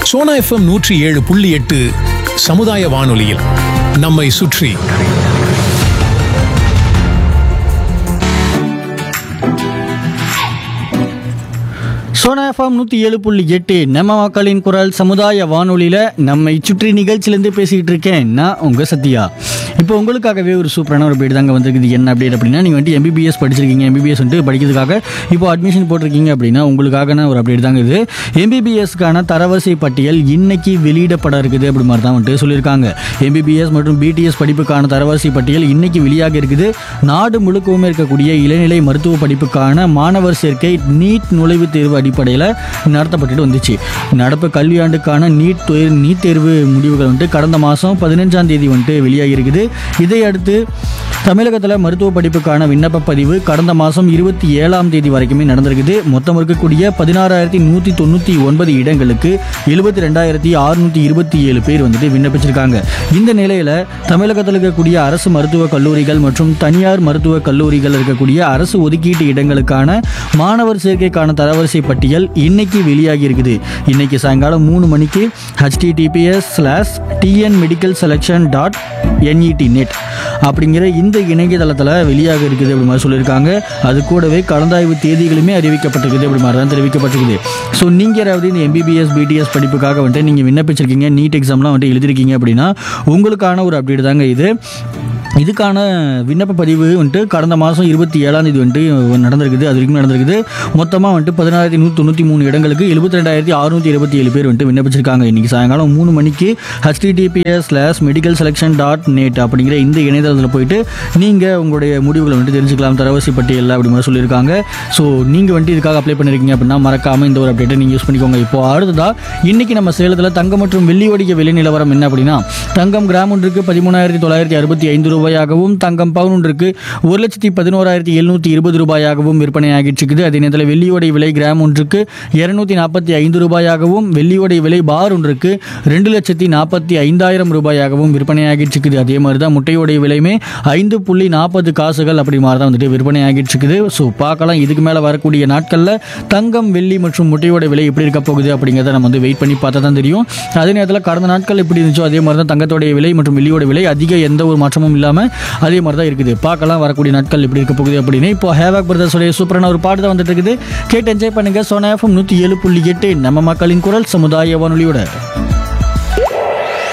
Sona FM நூற்றி ஏழு புள்ளி எட்டு சமுதாய வானொலியில் நம்மை சுற்றி சோனா எஃப்எம் நூற்றி ஏழு புள்ளி எட்டு நம்ம மக்களின் குரல் சமுதாய வானொலியில் நம்மை சுற்றி நிகழ்ச்சியிலேருந்து பேசிக்கிட்டு இருக்கேன் நான் உங்கள் சத்யா இப்போ உங்களுக்காகவே ஒரு சூப்பரான ஒரு பேர் தாங்க வந்திருக்குது என்ன அப்டேட் அப்படின்னா நீங்கள் வந்துட்டு எம்பிபிஎஸ் படிச்சிருக்கீங்க எம்பிபிஎஸ் வந்துட்டு படிக்கிறதுக்காக இப்போ அட்மிஷன் போட்டிருக்கீங்க அப்படின்னா உங்களுக்கான ஒரு அப்டேட் தாங்க இது எம்பிபிஎஸ்க்கான தரவரிசை பட்டியல் இன்னைக்கு வெளியிடப்பட இருக்குது அப்படி மாதிரி தான் வந்துட்டு சொல்லியிருக்காங்க எம்பிபிஎஸ் மற்றும் பிடிஎஸ் படிப்புக்கான தரவரிசை பட்டியல் இன்னைக்கு வெளியாக இருக்குது நாடு முழுக்கவுமே இருக்கக்கூடிய இளநிலை மருத்துவ படிப்புக்கான மாணவர் சேர்க்கை நீட் நுழைவுத் தேர்வு அடிப்படையில் நடத்தப்பட்டுட்டு வந்துச்சு நடப்பு கல்வியாண்டுக்கான நீட் தேர்வு நீட் தேர்வு முடிவுகள் வந்துட்டு கடந்த மாதம் பதினஞ்சாம் தேதி வந்துட்டு வெளியாகி இருக்குது இதை அடுத்து தமிழகத்தில் மருத்துவ படிப்புக்கான விண்ணப்ப பதிவு கடந்த மாதம் இருபத்தி ஏழாம் தேதி வரைக்குமே நடந்திருக்குது மொத்தம் இருக்கக்கூடிய பதினாறாயிரத்தி நூற்றி தொண்ணூற்றி ஒன்பது இடங்களுக்கு எழுபத்தி ரெண்டாயிரத்தி அறுநூற்றி இருபத்தி ஏழு பேர் வந்துட்டு விண்ணப்பிச்சிருக்காங்க இந்த நிலையில் தமிழகத்தில் இருக்கக்கூடிய அரசு மருத்துவக் கல்லூரிகள் மற்றும் தனியார் மருத்துவக் கல்லூரிகள் இருக்கக்கூடிய அரசு ஒதுக்கீட்டு இடங்களுக்கான மாணவர் சேர்க்கைக்கான தரவரிசை பட்டியல் இன்னைக்கு வெளியாகி இருக்குது இன்னைக்கு சாயங்காலம் மூணு மணிக்கு HTTPS slash TN medical selection dot NET net அப்படிங்கிற இந்த இணையதளத்தில் வெளியாக இருக்குது அப்படி மாதிரி சொல்லியிருக்காங்க அது கூடவே கலந்தாய்வு தேதிகளுமே அறிவிக்கப்பட்டிருக்குது அப்படி மாதிரி தான் தெரிவிக்கப்பட்டிருக்குது ஸோ நீங்கள் யாராவது இந்த எம்பிபிஎஸ் பிடிஎஸ் படிப்புக்காக வந்துட்டு நீங்கள் விண்ணப்பிச்சிருக்கீங்க நீட் எக்ஸாம்லாம் வந்துட்டு எழுதிருக்கீங்க அப்படின்னா உங்களுக்கான ஒரு அப்டேட் தாங்க இது இதுக்கான விண்ணப்ப பதிவு வந்துட்டு கடந்த மாதம் இருபத்தி ஏழாம் தேதி வந்துட்டு நடந்திருக்குது அது வரைக்கும் நடந்திருக்குது மொத்தமாக வந்துட்டு பதினாயிரத்தி நூற்றி தொண்ணூற்றி மூணு இடங்களுக்கு எழுபத்தி ரெண்டாயிரத்தி அறுநூற்றி இருபத்தி ஏழு பேர் வந்துட்டு விண்ணப்பிச்சிருக்காங்க இன்றைக்கி சாயங்காலம் மூணு மணிக்கு HTTPS slash medical selection dot net அப்படிங்கிற இந்த இணையதளத்தில் போயிட்டு நீங்கள் உங்களுடைய முடிவுகளை வந்துட்டு தெரிஞ்சுக்கலாம் தரவரிசை பட்டியலில் அப்படி மாதிரி சொல்லியிருக்காங்க ஸோ நீங்கள் வந்துட்டு இதுக்காக அப்ளை பண்ணியிருக்கீங்க அப்படின்னா மறக்காமல் இந்த ஒரு அப்டேட்டை நீங்கள் யூஸ் பண்ணிக்கோங்க இப்போ அடுத்ததாக இன்றைக்கி நம்ம சேலத்தில் தங்கம் மற்றும் வெள்ளி வடிக விலை நிலவரம் என்ன அப்படின்னா தங்கம் கிராம் ஒன்றுக்கு பதிமூணாயிரத்தி தொள்ளாயிரத்தி அறுபத்தி ஐந்து ரூபாயாகவும் தங்கம் பவுன் ஒன்றுக்கு ஒரு லட்சத்தி பதினோராயிரத்தி எழுநூற்றி இருபது ரூபாயாகவும் விற்பனையாகிட்டு இருக்குது அதே நேரத்தில் வெள்ளியோடைய விலை கிராம் ஒன்றுக்கு இருநூத்தி நாற்பத்தி ஐந்து ரூபாயாகவும் வெள்ளியோடைய விலை பார் ஒன்றுக்கு ரெண்டு லட்சத்தி நாற்பத்தி ஐந்தாயிரம் ரூபாயாகவும் விற்பனையாகிட்டு இருக்குது அதே மாதிரி தான் முட்டையோடைய விலையுமே ஐந்து புள்ளி நாற்பது காசுகள் அப்படி மாதிரி தான் வந்துட்டு விற்பனையாகிட்டு இருக்குது ஸோ பார்க்கலாம் இதுக்கு மேலே வரக்கூடிய நாட்களில் தங்கம் வெள்ளி மற்றும் முட்டையோட விலை எப்படி இருக்க போகுது அப்படிங்கிறத நம்ம வந்து வெயிட் பண்ணி பார்த்தா தான் தெரியும் அதே நேரத்தில் கடந்த நாட்கள் எப்படி இருந்துச்சோ அதே மாதிரி தான் தங்கத்தோடைய விலை மற்றும் வெள்ளியோட விலை அதிக எந்த ஒரு மாற்றமும் இல்லாமல் அதே மாதிரி தான் இருக்குது பார்க்கலாம் வரக்கூடிய நாட்கள் எப்படி இருக்க போகுது அப்படின்னு இப்போ ஹேவாக் பிரதர்ஸோடைய சூப்பரான ஒரு பாட்டு தான் வந்துட்டு இருக்குது கேட்டு என்ஜாய் பண்ணுங்க சோனா எஃப்எம் நூற்றி ஏழு புள்ளி எட்டு நம்ம மக்களின் குரல் சமுதாய வானொலியோட